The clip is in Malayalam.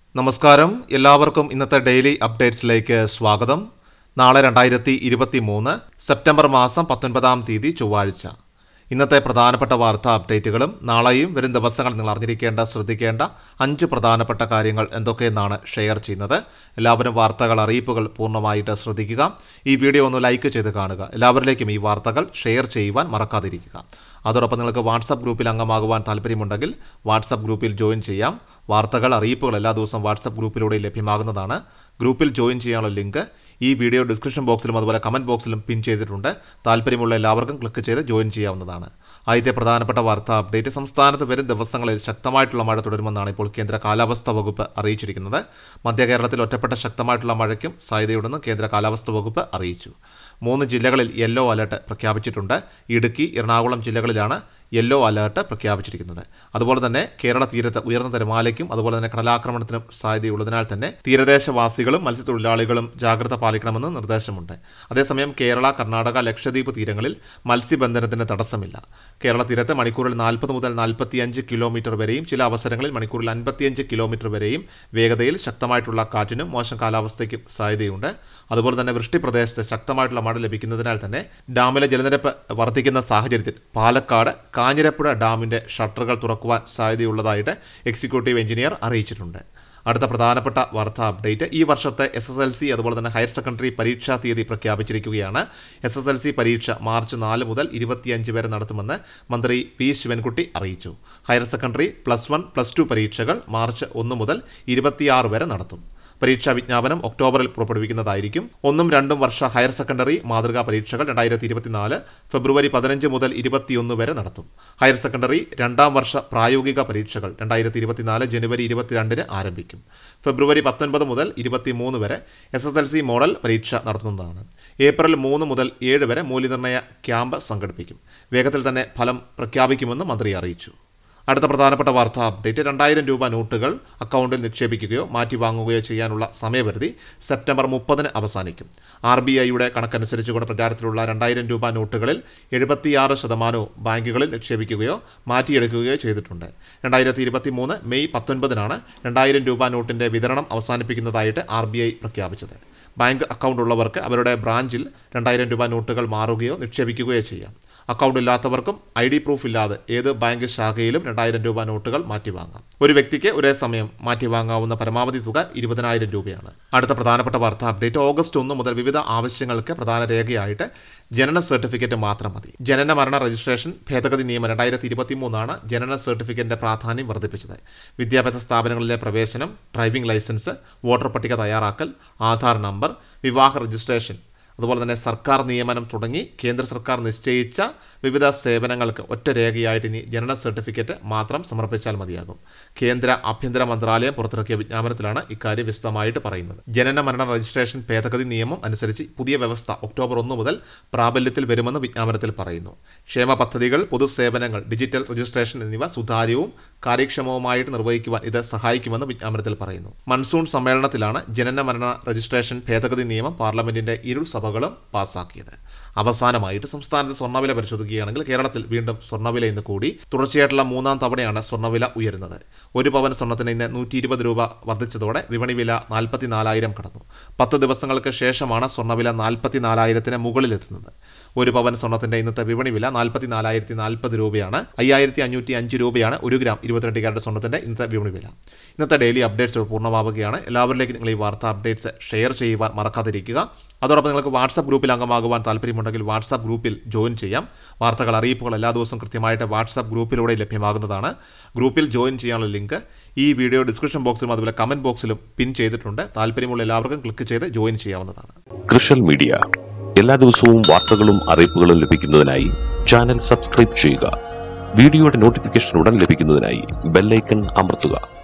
നമസ്കാരം എല്ലാവർക്കും ഇന്നത്തെ ഡെയിലി അപ്ഡേറ്റ്സിലേക്ക് സ്വാഗതം നാളെ രണ്ടായിരത്തി ഇരുപത്തി മൂന്ന് സെപ്റ്റംബർ മാസം പത്തൊൻപതാം തീയതി ചൊവ്വാഴ്ച ഇന്നത്തെ പ്രധാനപ്പെട്ട വാർത്താ അപ്ഡേറ്റുകളും നാളെയും വരും ദിവസങ്ങൾ നിങ്ങൾ അറിഞ്ഞിരിക്കേണ്ട ശ്രദ്ധിക്കേണ്ട അഞ്ച് പ്രധാനപ്പെട്ട കാര്യങ്ങൾ എന്തൊക്കെയെന്നാണ് ഷെയർ ചെയ്യുന്നത് എല്ലാവരും വാർത്തകൾ അറിയിപ്പുകൾ പൂർണ്ണമായിട്ട് ശ്രദ്ധിക്കുക ഈ വീഡിയോ ഒന്ന് ലൈക്ക് ചെയ്ത് കാണുക എല്ലാവരിലേക്കും ഈ വാർത്തകൾ ഷെയർ ചെയ്യുവാൻ മറക്കാതിരിക്കുക അതോടൊപ്പം നിങ്ങൾക്ക് വാട്സപ്പ് ഗ്രൂപ്പിൽ അംഗമാകുവാൻ താല്പര്യമുണ്ടെങ്കിൽ വാട്സപ്പ് ഗ്രൂപ്പിൽ ജോയിൻ ചെയ്യാം വാർത്തകൾ അറിയിപ്പുകൾ എല്ലാ ദിവസവും വാട്സപ്പ് ഗ്രൂപ്പിലൂടെ ലഭ്യമാകുന്നതാണ് ഗ്രൂപ്പിൽ ജോയിൻ ചെയ്യാനുള്ള ലിങ്ക് ഈ വീഡിയോ ഡിസ്ക്രിപ്ഷൻ ബോക്സിലും അതുപോലെ കമൻറ്റ് ബോക്സിലും പിൻ ചെയ്തിട്ടുണ്ട് താല്പര്യമുള്ള എല്ലാവർക്കും ക്ലിക്ക് ചെയ്ത് ജോയിൻ ചെയ്യാവുന്നതാണ് ആദ്യത്തെ പ്രധാനപ്പെട്ട വാർത്താ അപ്ഡേറ്റ് സംസ്ഥാനത്ത് വരും ദിവസങ്ങളിൽ ശക്തമായിട്ടുള്ള മഴ തുടരുമെന്നാണ് ഇപ്പോൾ കേന്ദ്ര കാലാവസ്ഥാ വകുപ്പ് അറിയിച്ചിരിക്കുന്നത് മധ്യ കേരളത്തിൽ ഒറ്റപ്പെട്ട ശക്തമായിട്ടുള്ള മഴയ്ക്കും സാധ്യതയുണ്ടെന്ന് കേന്ദ്ര കാലാവസ്ഥാ വകുപ്പ് അറിയിച്ചു മൂന്ന് ജില്ലകളിൽ യെല്ലോ അലർട്ട് പ്രഖ്യാപിച്ചിട്ടുണ്ട് ഇടുക്കി എറണാകുളം ജില്ലകളിലാണ് യെല്ലോ അലർട്ട് പ്രഖ്യാപിച്ചിരിക്കുന്നത് അതുപോലെ തന്നെ കേരള തീരത്ത് ഉയർന്ന തിരമാലയ്ക്കും അതുപോലെ തന്നെ കടലാക്രമണത്തിനും സാധ്യതയുള്ളതിനാൽ തന്നെ തീരദേശവാസികളും മത്സ്യത്തൊഴിലാളികളും ജാഗ്രത പാലിക്കണമെന്ന് നിർദ്ദേശമുണ്ട് അതേസമയം കേരള കർണാടക ലക്ഷദ്വീപ് തീരങ്ങളിൽ മത്സ്യബന്ധനത്തിന് തടസ്സമില്ല കേരള തീരത്ത് മണിക്കൂറിൽ നാൽപ്പത് മുതൽ നാൽപ്പത്തിയഞ്ച് കിലോമീറ്റർ വരെയും ചില അവസരങ്ങളിൽ മണിക്കൂറിൽ അൻപത്തിയഞ്ച് കിലോമീറ്റർ വരെയും വേഗതയിൽ ശക്തമായിട്ടുള്ള കാറ്റിനും മോശം കാലാവസ്ഥയ്ക്കും സാധ്യതയുണ്ട് അതുപോലെ തന്നെ വൃഷ്ടി പ്രദേശത്ത് ശക്തമായിട്ടുള്ള മഴ ലഭിക്കുന്നതിനാൽ തന്നെ ഡാമിലെ ജലനിരപ്പ് വർദ്ധിക്കുന്ന സാഹചര്യത്തിൽ പാലക്കാട് കാഞ്ഞിരപ്പുഴ ഡാമിന്റെ ഷട്ടറുകൾ തുറക്കുവാൻ സാധ്യതയുള്ളതായിട്ട് എക്സിക്യൂട്ടീവ് എഞ്ചിനീയർ അറിയിച്ചിട്ടുണ്ട് അടുത്ത പ്രധാനപ്പെട്ട വാർത്താ അപ്ഡേറ്റ് ഈ വർഷത്തെ എസ് എസ് എൽ സി അതുപോലെ തന്നെ ഹയർ സെക്കൻഡറി പരീക്ഷാ തീയതി പ്രഖ്യാപിച്ചിരിക്കുകയാണ് എസ് എസ് എൽ സി പരീക്ഷ മാർച്ച് നാല് മുതൽ ഇരുപത്തിയഞ്ച് വരെ നടത്തുമെന്ന് മന്ത്രി പി ശിവൻകുട്ടി അറിയിച്ചു higher secondary plus one plus two പരീക്ഷകൾ മാർച്ച് ഒന്ന് മുതൽ ഇരുപത്തിയാറ് വരെ നടത്തും പരീക്ഷാ വിജ്ഞാപനം ഒക്ടോബറിൽ പുറപ്പെടുവിക്കുന്നതായിരിക്കും ഒന്നും രണ്ടും വർഷ ഹയർ സെക്കൻഡറി മാതൃകാ പരീക്ഷകൾ രണ്ടായിരത്തി ഇരുപത്തിനാല് ഫെബ്രുവരി പതിനഞ്ച് മുതൽ ഇരുപത്തിയൊന്ന് വരെ നടത്തും ഹയർ സെക്കൻഡറി രണ്ടാം വർഷ പ്രായോഗിക പരീക്ഷകൾ രണ്ടായിരത്തി ഇരുപത്തിനാല് ജനുവരി ഇരുപത്തിരണ്ടിന് ആരംഭിക്കും ഫെബ്രുവരി പത്തൊൻപത് മുതൽ ഇരുപത്തിമൂന്ന് വരെ S S L C model പരീക്ഷ നടത്തുന്നതാണ് ഏപ്രിൽ മൂന്ന് മുതൽ ഏഴ് വരെ മൂല്യനിർണ്ണയ ക്യാമ്പ് സംഘടിപ്പിക്കും വേഗത്തിൽ തന്നെ ഫലം പ്രഖ്യാപിക്കുമെന്ന് മന്ത്രി അറിയിച്ചു അടുത്ത പ്രധാനപ്പെട്ട വാർത്താ അപ്ഡേറ്റ് രണ്ടായിരം രൂപ നോട്ടുകൾ അക്കൗണ്ടിൽ നിക്ഷേപിക്കുകയോ മാറ്റി വാങ്ങുകയോ ചെയ്യാനുള്ള സമയപരിധി സെപ്റ്റംബർ മുപ്പതിന് അവസാനിക്കും ആർ ബി ഐയുടെ കണക്കനുസരിച്ചുകൊണ്ട് പ്രചാരത്തിലുള്ള രണ്ടായിരം രൂപ നോട്ടുകളിൽ എഴുപത്തിയാറ് ശതമാനവും ബാങ്കുകളിൽ നിക്ഷേപിക്കുകയോ മാറ്റിയെടുക്കുകയോ ചെയ്തിട്ടുണ്ട് രണ്ടായിരത്തി ഇരുപത്തി മൂന്ന് മെയ് പത്തൊൻപതിനാണ് രണ്ടായിരം രൂപ നോട്ടിൻ്റെ വിതരണം അവസാനിപ്പിക്കുന്നതായിട്ട് ആർ ബി ഐ പ്രഖ്യാപിച്ചത് ബാങ്ക് അക്കൗണ്ട് ഉള്ളവർക്ക് അവരുടെ ബ്രാഞ്ചിൽ രണ്ടായിരം രൂപ നോട്ടുകൾ മാറുകയോ നിക്ഷേപിക്കുകയോ ചെയ്യാം അക്കൗണ്ട് ഇല്ലാത്തവർക്കും ഐ ഡി പ്രൂഫ് ഇല്ലാതെ ഏത് ബാങ്ക് ശാഖയിലും രണ്ടായിരം രൂപ നോട്ടുകൾ മാറ്റി വാങ്ങാം ഒരു വ്യക്തിക്ക് ഒരേ സമയം മാറ്റി വാങ്ങാവുന്ന പരമാവധി തുക ഇരുപതിനായിരം രൂപയാണ് അടുത്ത പ്രധാനപ്പെട്ട വാർത്താ അപ്ഡേറ്റ് ഓഗസ്റ്റ് ഒന്ന് മുതൽ വിവിധ ആവശ്യങ്ങൾക്ക് പ്രധാന രേഖയായിട്ട് ജനന സർട്ടിഫിക്കറ്റ് മാത്രം മതി ജനന മരണ രജിസ്ട്രേഷൻ ഭേദഗതി നിയമം രണ്ടായിരത്തി ഇരുപത്തി മൂന്നാണ് ജനന സർട്ടിഫിക്കറ്റിന്റെ പ്രാധാന്യം വർദ്ധിപ്പിച്ചത് വിദ്യാഭ്യാസ സ്ഥാപനങ്ങളിലെ പ്രവേശനം ഡ്രൈവിംഗ് ലൈസൻസ് വോട്ടർ പട്ടിക തയ്യാറാക്കൽ ആധാർ നമ്പർ വിവാഹ രജിസ്ട്രേഷൻ അതുപോലെ തന്നെ സർക്കാർ നിയമനം തുടങ്ങി കേന്ദ്ര സർക്കാർ നിശ്ചയിച്ച വിവിധ സേവനങ്ങൾക്ക് ഒറ്റ രേഖയായിട്ട് ഇനി ജനന സർട്ടിഫിക്കറ്റ് മാത്രം സമർപ്പിച്ചാൽ മതിയാകും കേന്ദ്ര ആഭ്യന്തര മന്ത്രാലയം പുറത്തിറക്കിയ വിജ്ഞാപനത്തിലാണ് ഇക്കാര്യം വിശദമായിട്ട് പറയുന്നത് ജനന മരണ രജിസ്ട്രേഷൻ ഭേദഗതി നിയമം അനുസരിച്ച് പുതിയ വ്യവസ്ഥ ഒക്ടോബർ ഒന്ന് മുതൽ പ്രാബല്യത്തിൽ വരുമെന്ന് വിജ്ഞാപനത്തിൽ പറയുന്നു ക്ഷേമ പദ്ധതികൾ പൊതുസേവനങ്ങൾ ഡിജിറ്റൽ രജിസ്ട്രേഷൻ എന്നിവ സുതാര്യവും കാര്യക്ഷമവുമായിട്ട് നിർവഹിക്കുവാൻ ഇത് സഹായിക്കുമെന്ന് വിജ്ഞാപനത്തിൽ പറയുന്നു മൺസൂൺ സമ്മേളനത്തിലാണ് ജനന മരണ രജിസ്ട്രേഷൻ ഭേദഗതി നിയമം പാർലമെന്റിന്റെ ഇരു സഭകളും പാസാക്കിയത് അവസാനമായിട്ട് സംസ്ഥാനത്ത് സ്വർണ്ണവില പരിശോധിക്കുകയാണെങ്കിൽ കേരളത്തിൽ വീണ്ടും സ്വർണ്ണവില ഇന്ന് കൂടി തുടർച്ചയായിട്ടുള്ള മൂന്നാം തവണയാണ് സ്വർണ്ണവില ഉയരുന്നത് ഒരു പവൻ സ്വർണ്ണത്തിന് ഇന്ന് നൂറ്റി ഇരുപത് രൂപ വർദ്ധിച്ചതോടെ വിപണി വില നാൽപ്പത്തി നാലായിരം കടന്നു പത്ത് ദിവസങ്ങൾക്ക് ശേഷമാണ് സ്വർണ്ണവില നാൽപ്പത്തി നാലായിരത്തിന് മുകളിലെത്തുന്നത് ഒരു പവൻ സ്വർണ്ണത്തിന്റെ ഇന്നത്തെ വിപണി വില നാൽപ്പത്തി നാലായിരത്തി നാൽപ്പത് രൂപയാണ് അയ്യായിരത്തി അഞ്ഞൂറ്റി അഞ്ച് രൂപയാണ് ഒരു ഗ്രാം ഇരുപത്തിരണ്ട് കാരറ്റ് സ്വർണ്ണത്തിന്റെ ഇന്നത്തെ വിപണി വില ഇന്നത്തെ ഡെയിലി അപ്ഡേറ്റ്സ് പൂർണ്ണമാവുകയാണ് എല്ലാവരിലേക്കും നിങ്ങൾ ഈ വാർത്താ അപ്ഡേറ്റ്സ് ഷെയർ ചെയ്യുവാൻ മറക്കാതിരിക്കുക അതോടൊപ്പം നിങ്ങൾക്ക് വാട്സാപ്പ് ഗ്രൂപ്പിൽ അംഗമാകുവാൻ താല്പര്യമുണ്ടെങ്കിൽ വാട്സാപ്പ് ഗ്രൂപ്പിൽ ജോയിൻ ചെയ്യാം വാർത്തകൾ അറിയിപ്പുകൾ എല്ലാ ദിവസവും കൃത്യമായിട്ട് വാട്സാപ്പ് ഗ്രൂപ്പിലൂടെ ലഭ്യമാകുന്നതാണ് ഗ്രൂപ്പിൽ ജോയിൻ ചെയ്യാനുള്ള ലിങ്ക് ഈ വീഡിയോ ഡിസ്ക്രിപ്ഷൻ ബോക്സിലും അതുപോലെ കമൻറ്റ് ബോക്സിലും പിൻ ചെയ്തിട്ടുണ്ട് താല്പര്യമുള്ള എല്ലാവർക്കും ക്ലിക്ക് ചെയ്ത് ജോയിൻ ചെയ്യാവുന്നതാണ് കൃഷൽ മീഡിയ എല്ലാ ദിവസവും വാർത്തകളും അറിയിപ്പുകളും ലഭിക്കുന്നതിനായി ചാനൽ സബ്സ്ക്രൈബ് ചെയ്യുക വീഡിയോയുടെ നോട്ടിഫിക്കേഷൻ ഉടൻ ലഭിക്കുന്നതിനായി ബെല്ലൈക്കൺ അമർത്തുക